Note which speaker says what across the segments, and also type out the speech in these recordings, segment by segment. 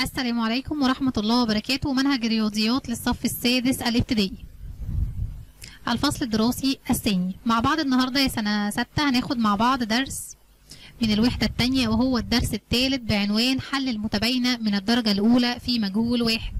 Speaker 1: السلام عليكم ورحمة الله وبركاته منهج الرياضيات للصف السادس الابتدائي الفصل الدراسي الثاني مع بعض النهاردة يا سنة ستة هناخد مع بعض درس من الوحدة التانية وهو الدرس الثالث بعنوان حل المتباينة من الدرجة الأولى في مجهول واحد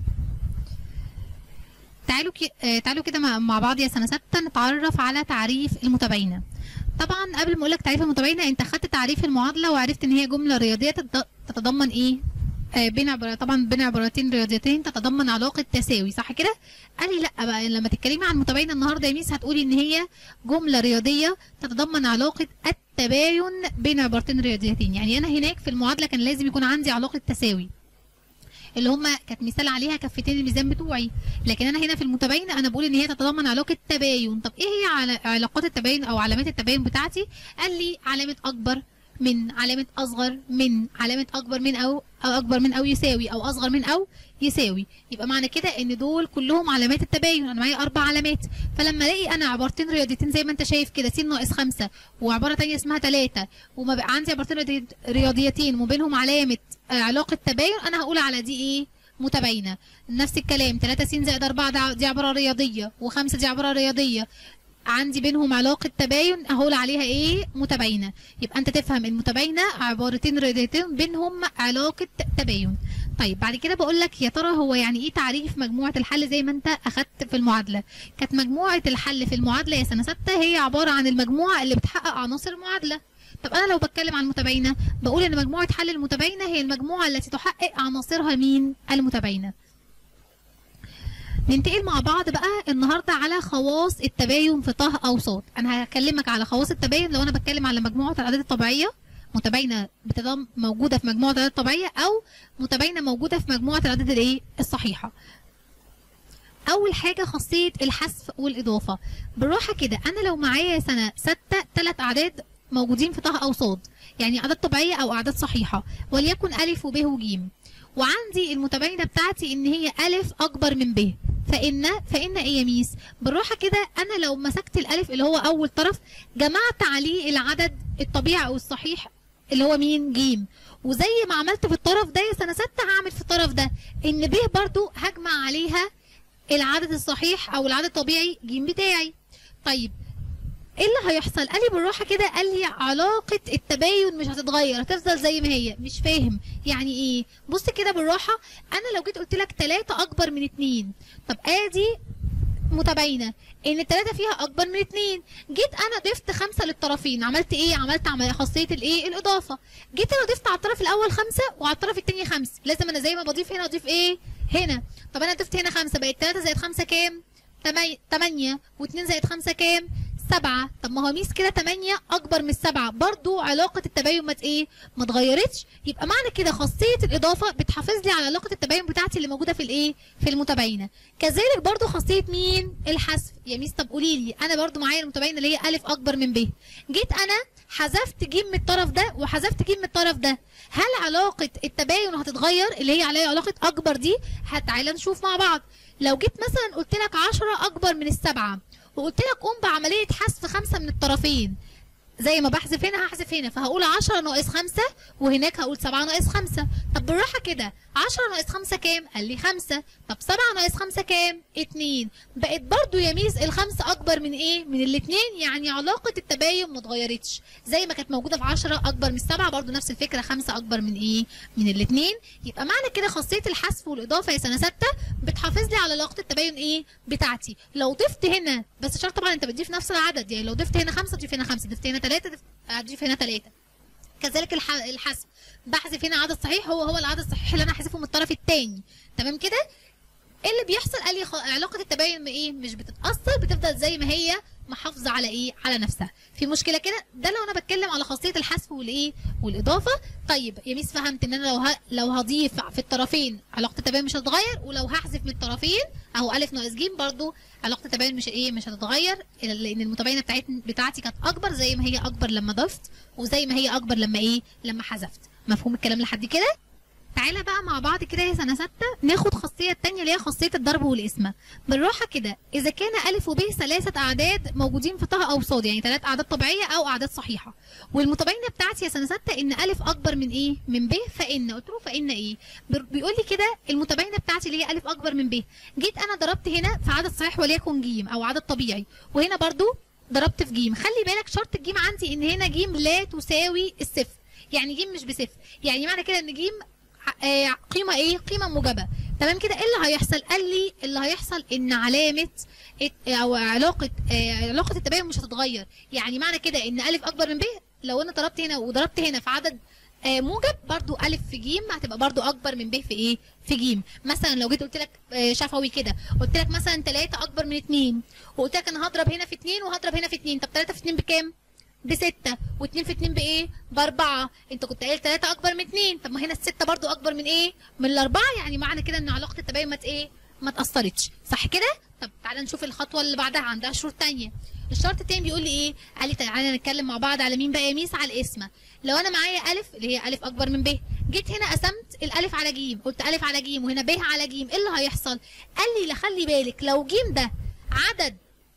Speaker 1: تعالوا كي... آه، تعالوا كده مع- مع بعض يا سنة ستة نتعرف على تعريف المتباينة طبعا قبل ما اقولك تعريف المتباينة انت خدت تعريف المعادلة وعرفت ان هي جملة رياضية تت- تتضمن ايه آه، بين عبارة طبعا بين عبارتين رياضيتين تتضمن علاقة تساوي صح كده؟ قال لي لا بقى لما تتكلمي عن المتباينة النهارده يا ميس هتقولي ان هي جملة رياضية تتضمن علاقة التباين بين عبارتين رياضيتين يعني انا هناك في المعادلة كان لازم يكون عندي علاقة تساوي اللي هما كانت مثال عليها كفتين الميزان بتوعي لكن انا هنا في المتباينه انا بقول ان هي تتضمن علاقه تباين طب ايه هي عل- علاقات التباين او علامات التباين بتاعتي قال لي علامه اكبر من علامه اصغر من علامه اكبر من او او اكبر من او يساوي او اصغر من او يساوي يبقى معنى كده ان دول كلهم علامات التباين انا معايا اربع علامات فلما الاقي انا عبارتين رياضيتين زي ما انت شايف كده س ناقص خمسة وعباره تانية اسمها ثلاثة وما بقى عندي عبارتين رياضي- رياضيتين وبينهم علامه آه، علاقه تباين انا هقول على دي ايه متباينه نفس الكلام 3 س زائد 4 ده- دي عباره رياضيه و5 دي عباره رياضيه عندي بينهم علاقه تباين هقول عليها ايه متباينه يبقى انت تفهم المتباينه عبارتين رياضيتين بينهم علاقه تباين طيب بعد كده بقول لك يا ترى هو يعني ايه تعريف مجموعه الحل زي ما انت اخدت في المعادله كانت مجموعه الحل في المعادله يا سنه سته هي عباره عن المجموعه اللي بتحقق عناصر المعادله طب انا لو بتكلم عن المتباينه بقول ان مجموعه حل المتباينه هي المجموعه التي تحقق عناصرها مين المتباينه ننتقل مع بعض بقى النهارده على خواص التباين في طه او صاد انا هكلمك على خواص التباين لو انا بتكلم على مجموعه الاعداد الطبيعيه متباينه بتضم موجوده في مجموعه الاعداد الطبيعيه او متباينه موجوده في مجموعه الاعداد الايه الصحيحه اول حاجه خاصيه الحذف والاضافه بالراحه كده انا لو معايا سنه ستة ثلاث اعداد موجودين في طه او صاد يعني اعداد طبيعيه او اعداد صحيحه وليكن الف وب وج وعندي المتباينه بتاعتي ان هي الف اكبر من ب فان فان ايه يا ميس بالراحه كده انا لو مسكت الالف اللي هو اول طرف جمعت عليه العدد الطبيعي او الصحيح اللي هو مين جيم وزي ما عملت في الطرف ده يا سنه ستة هعمل في الطرف ده ان ب برضو هجمع عليها العدد الصحيح او العدد الطبيعي جيم بتاعي طيب ايه اللي هيحصل قال لي بالراحه كده قال لي علاقه التباين مش هتتغير هتفضل زي ما هي مش فاهم يعني ايه بص كده بالراحه انا لو جيت قلت لك 3 اكبر من 2 طب ادي متباينه ان الثلاثه فيها اكبر من اتنين جيت انا ضفت خمسه للطرفين عملت ايه عملت عمل خاصيه الايه الاضافه جيت انا ضفت على الطرف الاول خمسه وعلى الطرف الثاني خمسه لازم انا زي ما بضيف هنا اضيف ايه هنا طب انا ضفت هنا خمسه بقت 3 زائد 5 كام 8 و2 زائد 5 كام سبعة طب ما هو ميس كده 8 اكبر من السبعة برضو علاقة التباين ما ايه ما اتغيرتش يبقى معنى كده خاصية الاضافة بتحافظ لي على علاقة التباين بتاعتي اللي موجودة في الايه في المتباينة كذلك برضو خاصية مين الحذف يا ميس طب قولي لي انا برضو معايا المتباينة اللي هي الف اكبر من ب جيت انا حذفت ج من الطرف ده وحذفت ج من الطرف ده هل علاقة التباين هتتغير اللي هي عليها علاقة اكبر دي تعالى نشوف مع بعض لو جيت مثلا قلت لك 10 اكبر من السبعة وقلت لك قوم بعمليه حذف خمسه من الطرفين زي ما بحذف هنا هحذف هنا فهقول 10 ناقص 5 وهناك هقول 7 ناقص 5 طب بالراحه كده 10 ناقص 5 كام قال لي 5 طب 7 ناقص 5 كام 2 بقت برضو يا ميس الخمسه اكبر من ايه من الاثنين يعني علاقه التباين ما اتغيرتش زي ما كانت موجوده في 10 اكبر من السبعه برضو نفس الفكره 5 اكبر من ايه من الاثنين يبقى معنى كده خاصيه الحذف والاضافه يا سنه 6 بتحافظ لي على علاقه التباين ايه بتاعتي لو ضفت هنا بس شرط طبعا انت بتضيف نفس العدد يعني لو ضفت هنا 5 تضيف هنا 5 ضفت هنا 3 هتضيف هنا 3 كذلك الح- الحذف بحذف هنا عدد صحيح هو هو العدد الصحيح اللي انا هحذفه من الطرف الثاني تمام كده ايه اللي بيحصل قال لي خ- علاقه التباين ما ايه مش بتتاثر بتفضل زي ما هي محافظه على ايه على نفسها في مشكله كده ده لو انا بتكلم على خاصيه الحذف والايه والاضافه طيب يا ميس فهمت ان انا لو ه... لو هضيف في الطرفين علاقه التباين مش هتتغير ولو هحذف من الطرفين اهو الف ناقص ج برضو علاقه التباين مش ايه مش هتتغير لان المتباينه بتاعت بتاعتي كانت اكبر زي ما هي اكبر لما ضفت وزي ما هي اكبر لما ايه لما حذفت مفهوم الكلام لحد كده تعالى بقى مع بعض كده يا سنه سته ناخد خاصيه التانية اللي هي خاصيه الضرب والقسمه بالراحه كده اذا كان الف وب ثلاثه اعداد موجودين في طه او صاد يعني ثلاث اعداد طبيعيه او اعداد صحيحه والمتباينه بتاعتي يا سنه سته ان الف اكبر من ايه من ب فان قلت له فان ايه بر- بيقول لي كده المتباينه بتاعتي اللي هي الف اكبر من ب جيت انا ضربت هنا في عدد صحيح وليكن ج او عدد طبيعي وهنا برضو ضربت في جيم خلي بالك شرط الجيم عندي ان هنا جيم لا تساوي الصفر يعني جيم مش بصفر يعني معنى كده ان جيم ع- آه، قيمه ايه قيمه موجبه تمام كده ايه اللي هيحصل قال لي اللي هيحصل ان علامه الت- او علاقه آه، علاقه التباين مش هتتغير يعني معنى كده ان الف اكبر من ب لو انا ضربت هنا وضربت هنا في عدد آه، موجب برضو الف في جيم هتبقى برضو اكبر من ب في ايه في جيم مثلا لو جيت قلت لك آه، شفوي كده قلت لك مثلا 3 اكبر من 2 وقلت لك انا هضرب هنا في 2 وهضرب هنا في 2 طب 3 في 2 بكام بستة واتنين في اتنين بايه؟ باربعة، انت كنت قايل تلاتة اكبر من اتنين، طب ما هنا الستة برضو اكبر من ايه؟ من الاربعة يعني معنى كده ان علاقة التباين ما ت- ايه؟ ما تأثرتش، صح كده؟ طب تعالى نشوف الخطوة اللي بعدها عندها شروط تانية. الشرط التاني بيقول لي ايه؟ قال لي تعالى نتكلم مع بعض على مين بقى يا ميس على القسمة. لو انا معايا الف اللي هي الف اكبر من ب، جيت هنا قسمت الالف على ج، قلت الف على ج وهنا ب على ج، ايه اللي هيحصل؟ قال لي لا خلي بالك لو ج ده عدد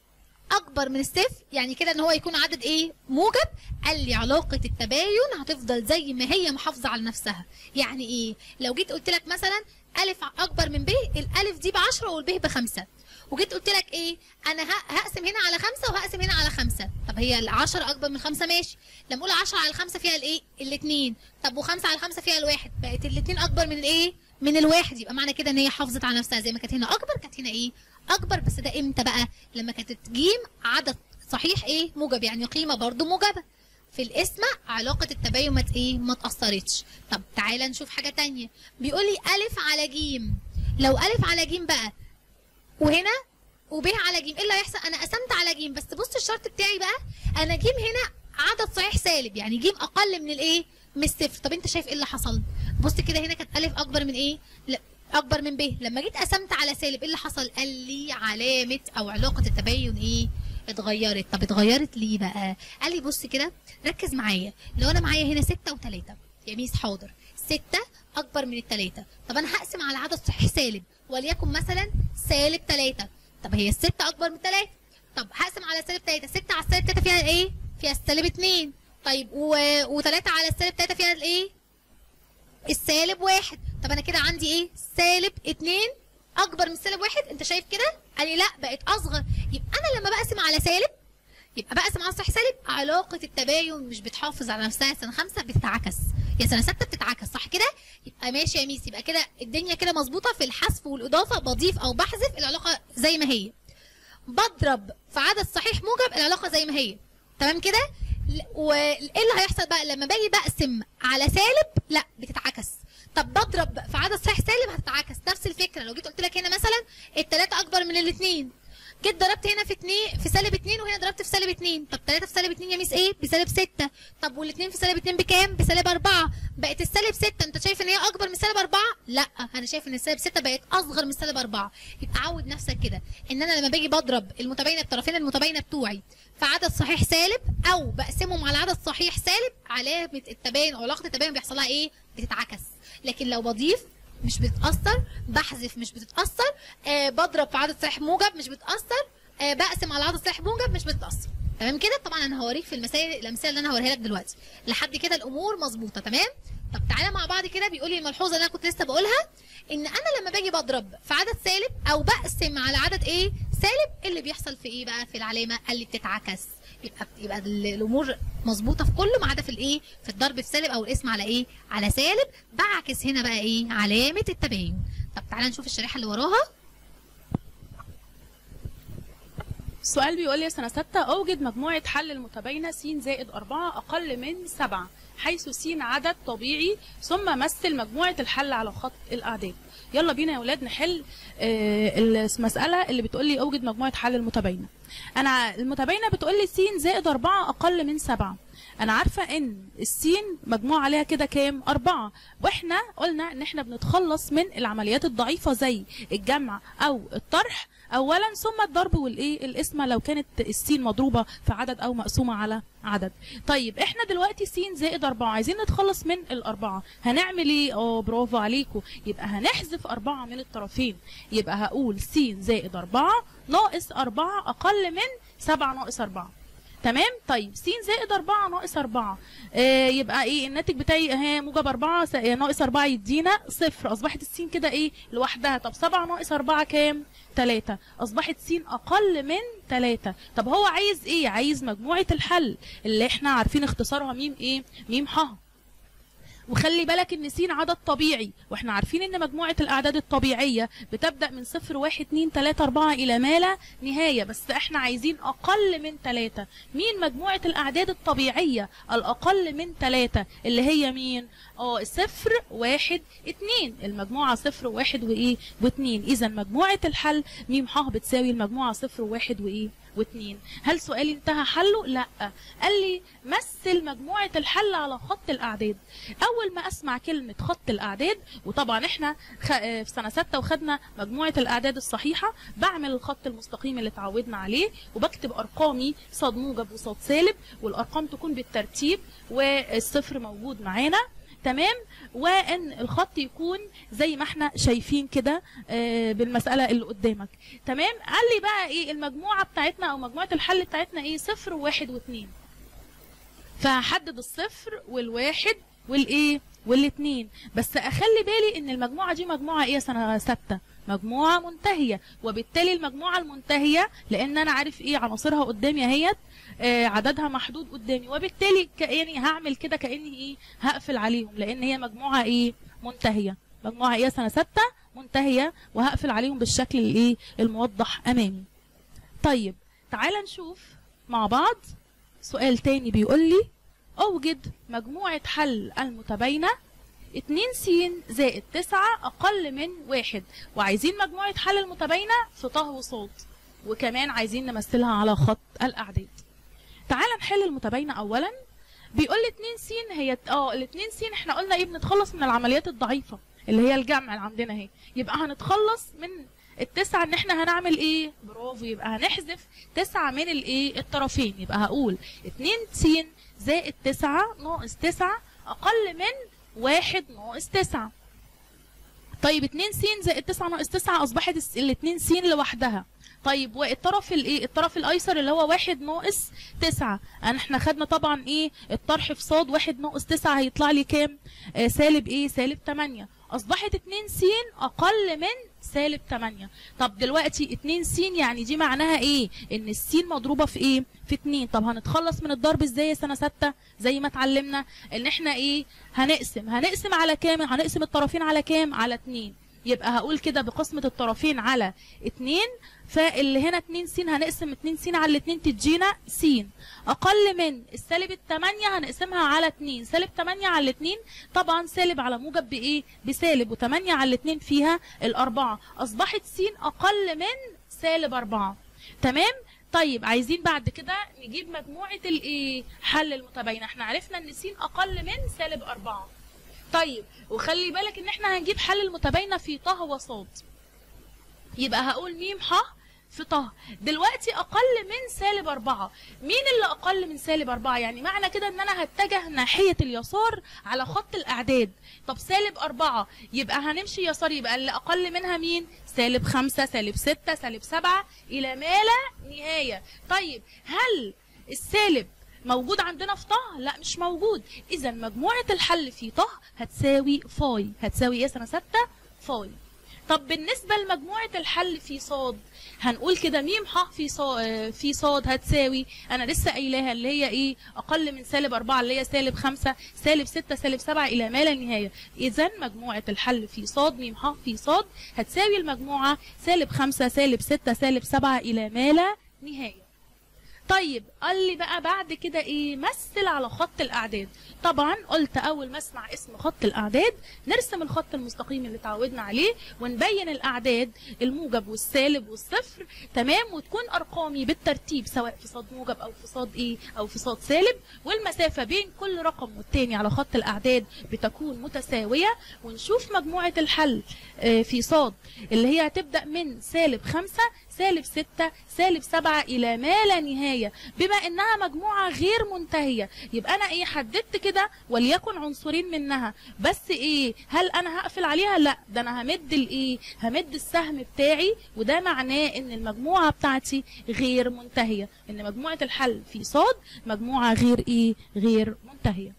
Speaker 1: اكبر من الصفر يعني كده ان هو يكون عدد ايه موجب قال لي علاقه التباين هتفضل زي ما هي محافظه على نفسها يعني ايه لو جيت قلت لك مثلا الف اكبر من ب الالف دي ب 10 والب بخمسة وجيت قلت لك ايه انا ه- هقسم هنا على خمسة وهقسم هنا على خمسة طب هي ال 10 اكبر من خمسة ماشي لما اقول 10 على خمسة فيها الايه الاثنين طب وخمسة على خمسة فيها الواحد بقت الاثنين اكبر من الايه من الواحد يبقى معنى كده ان هي حافظت على نفسها زي ما كانت هنا اكبر كانت هنا ايه اكبر بس ده امتى بقى لما كانت جيم عدد صحيح ايه موجب يعني قيمه برضو موجبه في الاسم علاقة التباين ما ت- ايه ما تأثرتش طب تعالى نشوف حاجة تانية بيقول لي ألف على جيم لو ألف على جيم بقى وهنا وب على جيم ايه اللي هيحصل انا قسمت على جيم بس بص الشرط بتاعي بقى انا جيم هنا عدد صحيح سالب يعني جيم اقل من الايه من الصفر طب انت شايف ايه اللي حصل بص كده هنا كانت الف اكبر من ايه لا اكبر من ب لما جيت قسمت على سالب ايه اللي حصل قال لي علامه او علاقه التباين ايه اتغيرت طب اتغيرت ليه بقى قال لي بص كده ركز معايا لو انا معايا هنا ستة وتلاتة يا ميس حاضر ستة اكبر من التلاتة طب انا هقسم على عدد صحيح سالب وليكن مثلا سالب تلاتة طب هي الستة اكبر من تلاتة طب هقسم على سالب تلاتة ستة على السالب تلاتة فيها ايه فيها السالب اتنين طيب و... وتلاتة على السالب تلاتة فيها الايه السالب واحد طب انا كده عندي ايه سالب اتنين اكبر من سالب واحد انت شايف كده قال لي لا بقت اصغر يبقى انا لما بقسم على سالب يبقى بقسم على صحيح سالب علاقة التباين مش بتحافظ على نفسها سنة خمسة بتتعكس يا سنة ستة بتتعكس صح كده يبقى ماشي يا ميس يبقى كده الدنيا كده مظبوطة في الحذف والإضافة بضيف أو بحذف العلاقة زي ما هي بضرب في عدد صحيح موجب العلاقة زي ما هي تمام كده ل- وايه اللي هيحصل بقى لما باجي بقسم على سالب لا بتتعكس طب بضرب في عدد صحيح سالب هتتعكس نفس الفكره لو جيت قلت لك هنا مثلا الثلاثه اكبر من الاثنين جيت ضربت هنا في اتنين في سالب اتنين وهنا ضربت في سالب اتنين طب تلاتة في سالب اتنين يا ميس ايه بسالب ستة طب والاتنين في سالب اتنين بكام بسالب اربعة بقت السالب ستة انت شايف ان هي اكبر من سالب اربعة لا انا شايف ان السالب ستة بقت اصغر من سالب اربعة يبقى عود نفسك كده ان انا لما باجي بضرب المتباينة الطرفين المتباينة بتوعي في عدد صحيح سالب او بقسمهم على عدد صحيح سالب علامة التباين او علاقة التباين بيحصل لها ايه بتتعكس لكن لو بضيف مش بتتأثر بحذف مش بتتأثر آه بضرب في عدد صحيح موجب مش بتأثر آه بقسم على عدد صحيح موجب مش بتتأثر تمام كده طبعا انا هوريك في المسائل الامثله اللي انا هوريها لك دلوقتي لحد كده الامور مظبوطه تمام طب تعالى مع بعض كده بيقول لي الملحوظه اللي انا كنت لسه بقولها ان انا لما باجي بضرب في عدد سالب او بقسم على عدد ايه سالب إيه اللي بيحصل في ايه بقى في العلامه قال لي بتتعكس يبقى يبقى ال- الامور مظبوطه في كله ما عدا في الايه في الضرب في سالب او الاسم على ايه على سالب بعكس هنا بقى ايه علامه التباين طب تعالى نشوف الشريحه اللي وراها
Speaker 2: السؤال بيقول لي سنة ستة أوجد مجموعة حل المتباينة س زائد أربعة أقل من سبعة حيث س عدد طبيعي ثم مثل مجموعة الحل على خط الأعداد يلا بينا يا ولاد نحل آه، المسألة اللي بتقول لي أوجد مجموعة حل المتباينة أنا المتباينة بتقول لي س زائد أربعة أقل من سبعة أنا عارفة إن السين مجموع عليها كده كام؟ أربعة وإحنا قلنا إن إحنا بنتخلص من العمليات الضعيفة زي الجمع أو الطرح اولا ثم الضرب والايه القسمه لو كانت السين مضروبه في عدد او مقسومه على عدد طيب احنا دلوقتي س زائد أربعة عايزين نتخلص من الأربعة هنعمل ايه اه برافو عليكم يبقى هنحذف أربعة من الطرفين يبقى هقول س زائد أربعة ناقص أربعة أقل من سبعة ناقص أربعة تمام طيب س زائد 4 ناقص 4 آه يبقى ايه الناتج بتاعي اهي موجب 4 س- آه، ناقص 4 يدينا صفر اصبحت السين كده ايه لوحدها طب 7 ناقص 4 كام 3 اصبحت س اقل من 3 طب هو عايز ايه عايز مجموعه الحل اللي احنا عارفين اختصارها ميم ايه ميم ح وخلي بالك ان س عدد طبيعي واحنا عارفين ان مجموعة الاعداد الطبيعية بتبدأ من صفر واحد اتنين تلاتة اربعة الى ما لا نهاية بس احنا عايزين اقل من تلاتة مين مجموعة الاعداد الطبيعية الاقل من تلاتة اللي هي مين اه صفر واحد اتنين المجموعة صفر واحد وايه واتنين اذا مجموعة الحل ميم ح بتساوي المجموعة صفر واحد وايه واتنين هل سؤالي انتهى حله لا قال لي مثل مجموعة الحل على خط الأعداد أول ما أسمع كلمة خط الأعداد وطبعا إحنا خ... آه، في سنة ستة وخدنا مجموعة الأعداد الصحيحة بعمل الخط المستقيم اللي اتعودنا عليه وبكتب أرقامي صاد موجب وصاد سالب والأرقام تكون بالترتيب والصفر موجود معانا تمام وان الخط يكون زي ما احنا شايفين كده آه، بالمساله اللي قدامك تمام قال لي بقى ايه المجموعه بتاعتنا او مجموعه الحل بتاعتنا ايه صفر وواحد واثنين فهحدد الصفر والواحد والايه والاتنين بس اخلي بالي ان المجموعه دي مجموعه ايه سنه سته مجموعه منتهيه وبالتالي المجموعه المنتهيه لان انا عارف ايه عناصرها قدامي اهيت آه، عددها محدود قدامي وبالتالي كاني هعمل كده كاني ايه هقفل عليهم لان هي مجموعه ايه منتهيه مجموعه ايه سنه سته منتهيه وهقفل عليهم بالشكل الايه الموضح امامي طيب تعال نشوف مع بعض سؤال تاني بيقول لي اوجد مجموعة حل المتباينة 2 س زائد 9 أقل من واحد وعايزين مجموعة حل المتباينة في طه وصاد وكمان عايزين نمثلها على خط الأعداد تعال نحل المتباينة أولا بيقول لي 2 س هي اه ال 2 س احنا قلنا ايه بنتخلص من العمليات الضعيفة اللي هي الجمع اللي عندنا اهي يبقى هنتخلص من التسعة ان احنا هنعمل ايه برافو يبقى هنحذف تسعة من الايه الطرفين يبقى هقول 2 س زائد تسعة ناقص تسعة اقل من واحد ناقص تسعة طيب 2 س زائد 9 ناقص 9 اصبحت الس- ال 2 س لوحدها طيب والطرف الايه الطرف الايسر اللي هو 1 ناقص 9 أنا احنا خدنا طبعا ايه الطرح في صاد 1 ناقص 9 هيطلع لي كام آه سالب ايه سالب 8 اصبحت 2 س اقل من سالب 8 طب دلوقتي 2 س يعني دي معناها ايه ان السين مضروبه في ايه في 2 طب هنتخلص من الضرب ازاي يا سنه 6 زي ما اتعلمنا ان احنا ايه هنقسم هنقسم على كام هنقسم الطرفين على كام على 2 يبقى هقول كده بقسمة الطرفين على 2 فاللي هنا 2 س هنقسم 2 س على 2 تدينا س اقل من السالب الثمانية هنقسمها على 2 سالب 8 على 2 طبعا سالب على موجب بايه بسالب و8 على 2 فيها الاربعة اصبحت س اقل من سالب 4 تمام طيب عايزين بعد كده نجيب مجموعة الايه حل المتباينة احنا عرفنا ان س اقل من سالب 4 طيب وخلي بالك ان احنا هنجيب حل المتباينة في طه وصاد يبقى هقول ميم ح في طه دلوقتي اقل من سالب أربعة مين اللي اقل من سالب أربعة يعني معنى كده ان انا هتجه ناحية اليسار على خط الاعداد طب سالب أربعة يبقى هنمشي يسار يبقى اللي اقل منها مين سالب خمسة سالب ستة سالب سبعة الى ما لا نهاية طيب هل السالب موجود عندنا في طه لا مش موجود اذا مجموعة الحل في طه هتساوي فاي هتساوي ايه سنة ستة فاي طب بالنسبة لمجموعة الحل في صاد هنقول كده ميم ح في صاد في صاد هتساوي انا لسه قايلاها اللي هي ايه اقل من سالب أربعة اللي هي سالب خمسة سالب ستة سالب سبعة الى ما لا نهاية اذا مجموعة الحل في صاد ميم ح في صاد هتساوي المجموعة سالب خمسة سالب ستة سالب سبعة الى ما لا نهاية طيب قال لي بقى بعد كده ايه مثل على خط الاعداد طبعا قلت اول ما اسمع اسم خط الاعداد نرسم الخط المستقيم اللي اتعودنا عليه ونبين الاعداد الموجب والسالب والصفر تمام وتكون ارقامي بالترتيب سواء في صاد موجب او في صاد ايه او في صاد سالب والمسافه بين كل رقم والتاني على خط الاعداد بتكون متساويه ونشوف مجموعه الحل آه، في صاد اللي هي هتبدا من سالب خمسة سالب 6 سالب 7 الى ما لا نهايه بما انها مجموعه غير منتهيه يبقى انا ايه حددت كده وليكن عنصرين منها بس ايه هل انا هقفل عليها لا ده انا همد الايه همد السهم بتاعي وده معناه ان المجموعه بتاعتي غير منتهيه ان مجموعه الحل في صاد مجموعه غير ايه غير منتهيه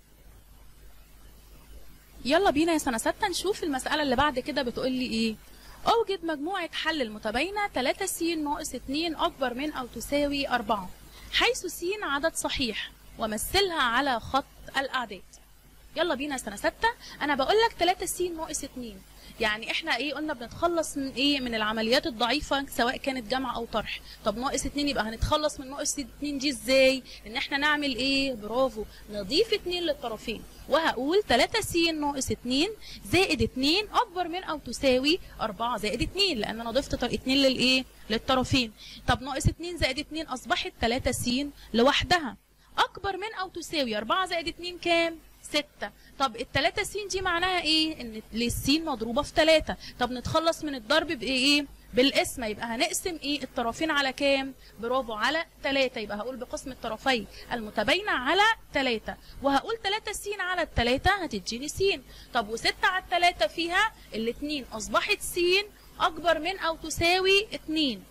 Speaker 2: يلا بينا يا سنه ستة نشوف المساله اللي بعد كده بتقول لي ايه اوجد مجموعه حل المتباينه 3 س ناقص 2 اكبر من او تساوي 4 حيث س عدد صحيح ومثلها على خط الاعداد يلا بينا سنه ستة انا بقول لك 3 س ناقص 2 يعني احنا ايه قلنا بنتخلص من ايه من العمليات الضعيفه سواء كانت جمع او طرح طب ناقص 2 يبقى هنتخلص من ناقص 2 دي ازاي ان احنا نعمل ايه برافو نضيف 2 للطرفين وهقول 3 س ناقص 2 زائد 2 اكبر من او تساوي 4 زائد 2 لان انا ضفت 2 للايه للطرفين طب ناقص 2 زائد 2 اصبحت 3 س لوحدها اكبر من او تساوي 4 زائد 2 كام 6 طب التلاتة س دي معناها ايه ان السين مضروبة في 3 طب نتخلص من الضرب بايه بالقسمة يبقى هنقسم ايه الطرفين على كام برافو على 3 يبقى هقول بقسم الطرفين المتباينة على 3 وهقول 3 س على التلاتة هتديني س طب و6 على التلاتة فيها الاتنين اصبحت س اكبر من او تساوي 2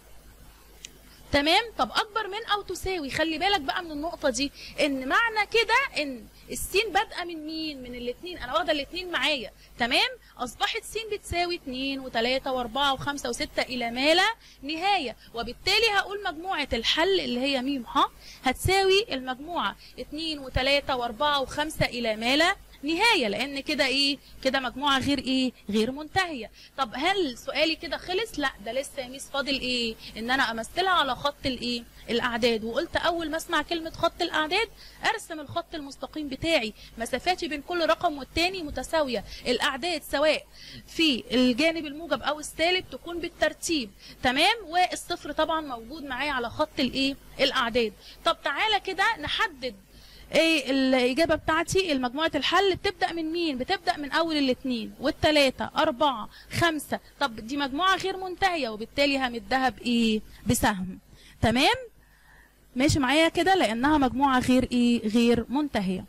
Speaker 2: تمام طب اكبر من او تساوي خلي بالك بقى من النقطه دي ان معنى كده ان السين بادئه من مين من الاثنين انا واخده الاثنين معايا تمام اصبحت س بتساوي 2 و3 و4 و5 و6 الى ما لا نهايه وبالتالي هقول مجموعه الحل اللي هي م ح هتساوي المجموعه 2 و3 و4 و5 الى ما لا نهايه لان كده ايه كده مجموعه غير ايه غير منتهيه طب هل سؤالي كده خلص لا ده لسه يا ميس فاضل ايه ان انا امثلها على خط الايه الاعداد وقلت اول ما اسمع كلمه خط الاعداد ارسم الخط المستقيم بتاعي مسافاتي بين كل رقم والتاني متساويه الاعداد سواء في الجانب الموجب او السالب تكون بالترتيب تمام والصفر طبعا موجود معايا على خط الايه الاعداد طب تعالى كده نحدد ايه الاجابه بتاعتي المجموعه الحل بتبدا من مين بتبدا من اول الاثنين والثلاثه اربعه خمسه طب دي مجموعه غير منتهيه وبالتالي همدها بايه بسهم تمام ماشي معايا كده لانها مجموعه غير ايه غير منتهيه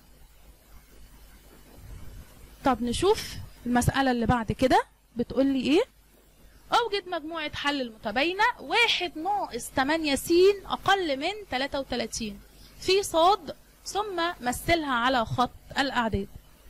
Speaker 2: طب نشوف المساله اللي بعد كده بتقول لي ايه اوجد مجموعه حل المتباينه واحد ناقص 8 س اقل من 33 في صاد ثم مثلها على خط الأعداد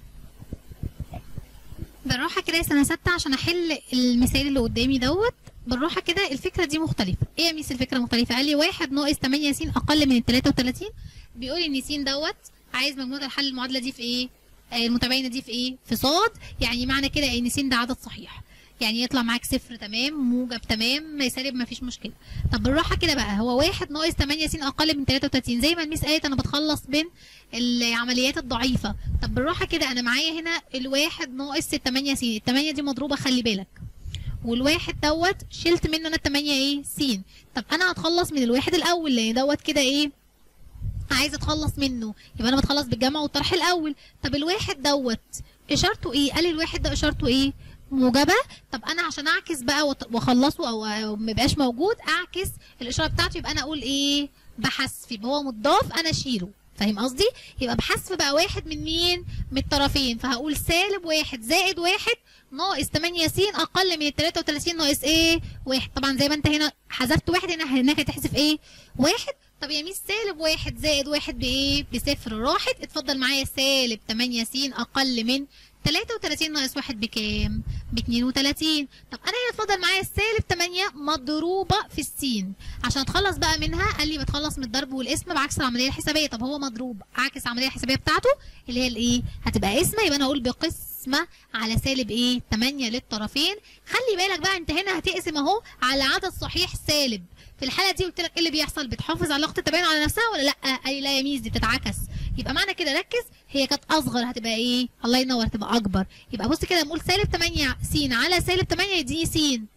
Speaker 1: بالراحه كده يا سنه ستة عشان احل المثال اللي قدامي دوت بالراحه كده الفكره دي مختلفه ايه يا ميس الفكره مختلفه قال لي واحد ناقص 8 س اقل من ال 33 بيقول ان س دوت عايز مجموعه الحل المعادله دي في ايه آه، المتباينه دي في ايه في صاد يعني معنى كده ان س ده عدد صحيح يعني يطلع معاك صفر تمام موجب تمام سالب مفيش مشكله طب بالراحه كده بقى هو واحد ناقص 8 س اقل من 33 زي ما الميس قالت انا بتخلص بين العمليات الضعيفه طب بالراحه كده انا معايا هنا الواحد ناقص 8 س الثمانية دي مضروبه خلي بالك والواحد دوت شلت منه انا الثمانية ايه س طب انا هتخلص من الواحد الاول لان دوت كده ايه عايزه اتخلص منه يبقى انا بتخلص بالجمع والطرح الاول طب الواحد دوت اشارته ايه قال الواحد ده اشارته ايه موجبه طب انا عشان اعكس بقى وت- واخلصه او أو ما يبقاش موجود اعكس الاشاره بتاعته يبقى انا اقول ايه بحذف يبقى هو مضاف انا اشيله فاهم قصدي يبقى بحذف بقى واحد من مين من الطرفين فهقول سالب واحد زائد واحد ناقص 8 س اقل من ال 33 ناقص ايه واحد طبعا زي ما انت هنا حذفت واحد هنا هناك هتحذف ايه واحد طب يا ميس سالب واحد زائد واحد بايه بصفر راحت اتفضل معايا سالب 8 س اقل من 33 ناقص واحد بكام؟ ب 32 طب انا هنا اتفضل معايا السالب 8 مضروبه في السين عشان اتخلص بقى منها قال لي بتخلص من الضرب والقسم بعكس العمليه الحسابيه طب هو مضروب عكس العمليه الحسابيه بتاعته اللي هي الايه؟ هتبقى قسمه يبقى انا اقول بقسمه على سالب ايه؟ 8 للطرفين خلي بالك بقى انت هنا هتقسم اهو على عدد صحيح سالب في الحاله دي قلت لك ايه اللي بيحصل بتحافظ على علاقه التباين على نفسها ولا لا قال لي لا يا ميس دي بتتعكس يبقى معنى كده ركز هي كانت اصغر هتبقى ايه الله ينور هتبقى اكبر يبقى بص كده نقول سالب 8 س على سالب 8 يديني س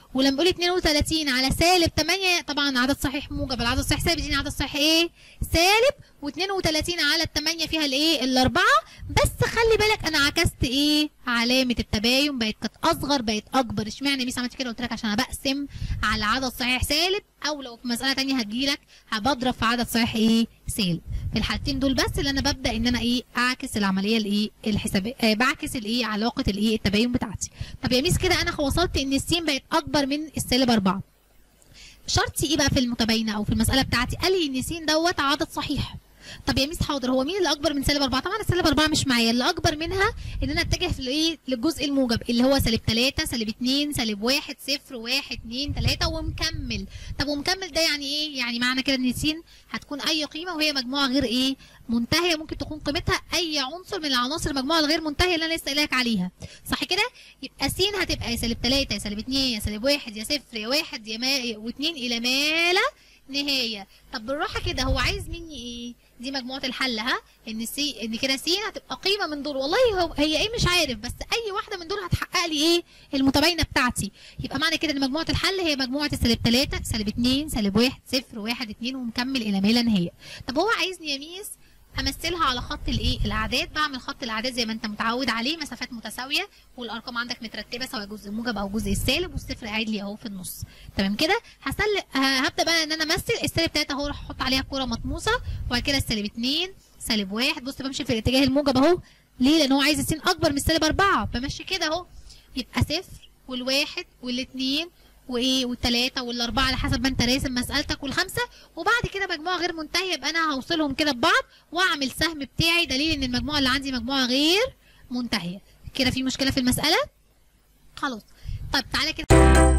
Speaker 1: ولما بقول 32 على سالب 8 طبعا عدد صحيح موجب العدد الصحيح سالب يديني عدد صحيح ايه سالب و32 على التمانية فيها الايه الاربعة بس خلي بالك انا عكست ايه علامة التباين بقت كانت اصغر بقت اكبر اشمعنى ميس عملت كده قلت لك عشان انا بقسم على عدد صحيح سالب او لو في مسألة تانية هتجيلك بضرب في عدد صحيح ايه سالب في الحالتين دول بس اللي انا ببدا ان انا ايه اعكس العمليه الايه الحسابيه آه بعكس الايه علاقه الايه التباين بتاعتي طب يا ميس كده انا وصلت ان السين بقت اكبر من السالب 4 شرطي ايه بقى في المتباينه او في المساله بتاعتي قال لي ان س دوت عدد صحيح طب يا ميس حاضر هو مين اللي اكبر من سالب 4 طبعا السالب 4 مش معايا اللي اكبر منها ان انا اتجه في الايه للجزء الموجب اللي هو سالب 3 سالب 2 سالب 1 0 1 2 3 ومكمل طب ومكمل ده يعني ايه يعني معنى كده ان س هتكون اي قيمه وهي مجموعه غير ايه منتهيه ممكن تكون قيمتها اي عنصر من العناصر المجموعه الغير منتهيه اللي انا لسه قايلك عليها صح كده يبقى س هتبقى يا سالب 3 يا سالب 2 يا سالب 1 يا 0 يا 1 يا ما و2 الى ما لا نهايه طب بالراحه كده هو عايز مني ايه دي مجموعه الحل ها ان سي ان كده س هتبقى قيمه من دول والله هو هي ايه مش عارف بس اي واحده من دول هتحقق لي ايه المتباينه بتاعتي يبقى معنى كده ان مجموعه الحل هي مجموعه السالب 3 سالب 2 سالب 1 0 1 2 ومكمل الى ما لا نهايه طب هو عايزني يا ميس امثلها على خط الايه الاعداد بعمل خط الاعداد زي ما انت متعود عليه مسافات متساويه والارقام عندك مترتبه سواء جزء موجب او جزء السالب والصفر قاعد لي اهو في النص تمام كده هسل هبدا بقى ان انا امثل السالب 3 اهو راح احط عليها كوره مطموسه وبعد كده السالب 2 سالب 1 بص بمشي في الاتجاه الموجب اهو ليه لان هو عايز السين اكبر من السالب 4 بمشي كده اهو يبقى صفر والواحد والاثنين وايه والثلاثه والاربعه على حسب ما انت راسم مسالتك والخمسه وبعد كده مجموعه غير منتهيه يبقى انا هوصلهم كده ببعض واعمل سهم بتاعي دليل ان المجموعه اللي عندي مجموعه غير منتهيه كده في مشكله في المساله خلاص طيب تعالى كده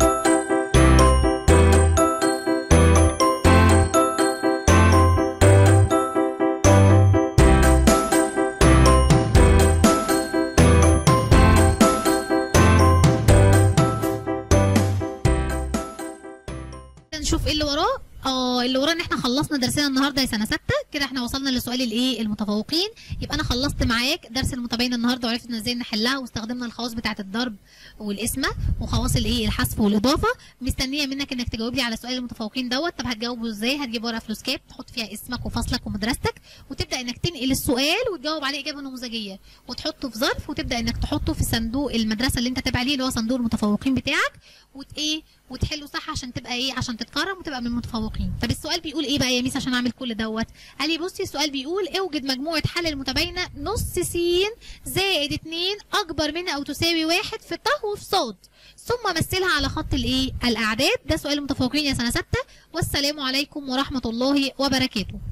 Speaker 1: نشوف ايه اللي وراه اه اللي وراه ان احنا خلصنا درسنا النهارده يا سنه سته كده احنا وصلنا لسؤال الايه المتفوقين يبقى انا خلصت معاك درس المتباينه النهارده وعرفنا ازاي نحلها واستخدمنا الخواص بتاعه الضرب والقسمه وخواص الايه الحذف والاضافه مستنيه منك انك تجاوب لي على سؤال المتفوقين دوت طب هتجاوبه ازاي هتجيب ورقه فلوس كاب تحط فيها اسمك وفصلك ومدرستك وتبدا انك تنقل السؤال وتجاوب عليه اجابه نموذجيه وتحطه في ظرف وتبدا انك تحطه في صندوق المدرسه اللي انت تابع ليه اللي هو صندوق المتفوقين بتاعك وت ايه وتحله صح عشان تبقى ايه عشان تتكرم وتبقى من المتفوقين طب السؤال بيقول ايه بقى يا ميس عشان اعمل كل دوت قال لي بصي السؤال بيقول اوجد مجموعه حل المتباينه نص س زائد 2 اكبر من او تساوي واحد في ط وفي ص ثم مثلها على خط الايه الاعداد ده سؤال المتفوقين يا سنه سته والسلام عليكم ورحمه الله وبركاته